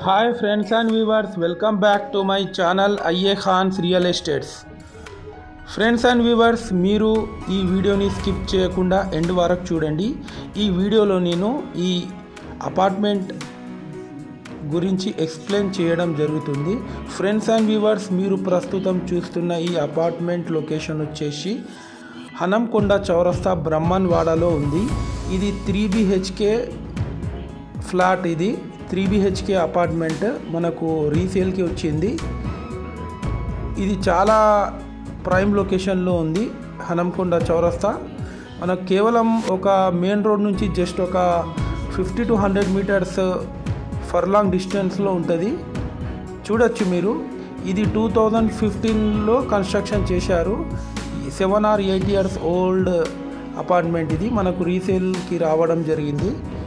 hi friends and viewers welcome back to my channel I A Khan's real estates friends and viewers మీరు ఈ వీడియోని skip చేయకుండా end వరకు చూడండి ఈ వీడియోలో నేను ఈ అపార్ట్మెంట్ గురించి ఎక్స్ప్లెయిన్ చేయడం జరుగుతుంది ఫ్రెండ్స్ అండ్ వ్యూవర్స్ మీరు ప్రస్తుతం చూస్తున్న ఈ అపార్ట్మెంట్ లొకేషన్ వచ్చేసి హనంకొండ చౌరస్తా బ్రహ్మన్వాడలో ఉంది ఇది త్రీ బిహెచ్కే ఫ్లాట్ ఇది త్రీ బిహెచ్కే అపార్ట్మెంట్ మనకు రీసేల్కి వచ్చింది ఇది చాలా ప్రైమ్ లొకేషన్లో ఉంది హనంకొండ చౌరస్తా మనకు కేవలం ఒక మెయిన్ రోడ్ నుంచి జస్ట్ ఒక fifty to hundred meters furlong డిస్టెన్స్లో ఉంటుంది చూడొచ్చు మీరు ఇది టూ థౌజండ్ ఫిఫ్టీన్లో కన్స్ట్రక్షన్ చేశారు seven or eight years old apartment ఇది మనకు రీసేల్కి రావడం జరిగింది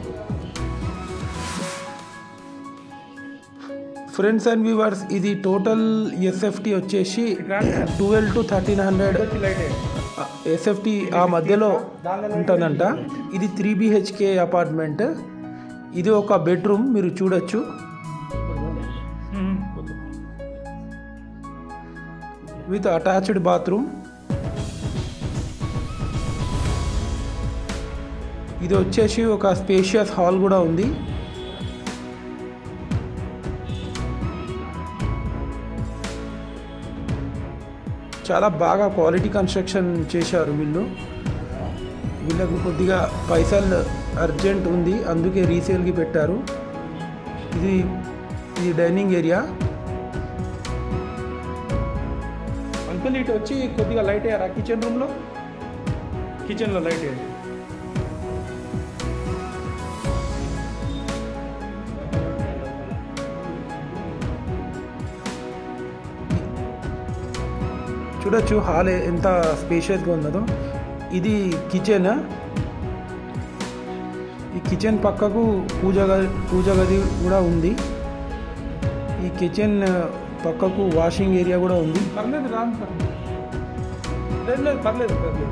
ఫ్రెండ్స్ అండ్ వ్యూవర్స్ ఇది టోటల్ ఎస్ఎఫ్టీ వచ్చేసి twelve to thirteen hundred SFT ఆ మధ్యలో ఉంటుందంట ఇది త్రీ బిహెచ్కే అపార్ట్మెంట్ ఇది ఒక బెడ్రూమ్ మీరు చూడొచ్చు విత్ అటాచ్డ్ బాత్రూమ్ ఇది వచ్చేసి ఒక స్పేషియస్ హాల్ కూడా ఉంది చాలా బాగా క్వాలిటీ కన్స్ట్రక్షన్ చేశారు వీళ్ళు వీళ్ళకు కొద్దిగా పైసలు అర్జెంట్ ఉంది అందుకే రీసేల్కి పెట్టారు ఇది ఇది డైనింగ్ ఏరియా అంకుల్ ఇటు వచ్చి కొద్దిగా లైట్ అయ్యారా కిచెన్ రూమ్లో కిచెన్లో లైట్ అయ్యారు చూడొచ్చు హాల్ ఎంత స్పేషియస్గా ఉన్నదో ఇది కిచెన్ ఈ కిచెన్ పక్కకు పూజ గది పూజ గది కూడా ఉంది ఈ కిచెన్ పక్కకు వాషింగ్ ఏరియా కూడా ఉంది పర్లేదు రామ్ లేదు పర్లేదు పర్లేదు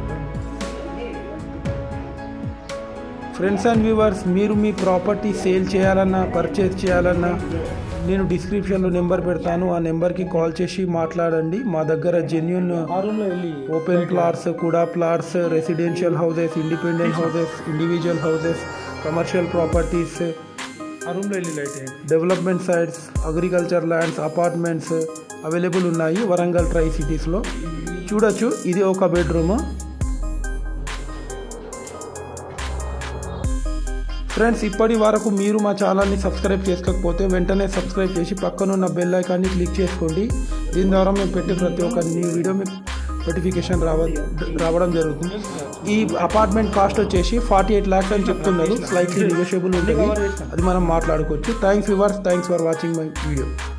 ఫ్రెండ్స్ అండ్ వ్యూవర్స్ మీరు మీ ప్రాపర్టీ సేల్ చేయాలన్నా పర్చేస్ చేయాలన్నా నేను డిస్క్రిప్షన్లో నెంబర్ పెడతాను ఆ నెంబర్కి కాల్ చేసి మాట్లాడండి మా దగ్గర జెన్యున్ ఓపెన్ ప్లాట్స్ కూడా plots residential houses independent houses individual houses commercial properties development sites agriculture lands apartments available ఉన్నాయి వరంగల్ ట్రై సిటీస్లో చూడొచ్చు ఇది ఒక బెడ్రూమ్ ఫ్రెండ్స్ ఇప్పటి వరకు మీరు మా ఛానల్ని సబ్స్క్రైబ్ చేసుకోకపోతే వెంటనే సబ్స్క్రైబ్ చేసి పక్కనున్న బెల్ ఐకాన్ని క్లిక్ చేసుకోండి దీని ద్వారా మేము పెట్టే ప్రతి ఒక్క న్యూ వీడియో మీకు నోటిఫికేషన్ రావ రావడం జరుగుతుంది ఈ అపార్ట్మెంట్ కాస్ట్ వచ్చేసి ఫార్టీ ఎయిట్ ల్యాక్స్ అని చెప్తున్నారు స్లైట్లీ నెగోషియబుల్ ఉంటుంది అది మనం మాట్లాడుకోవచ్చు thanks yours thanks for watching my video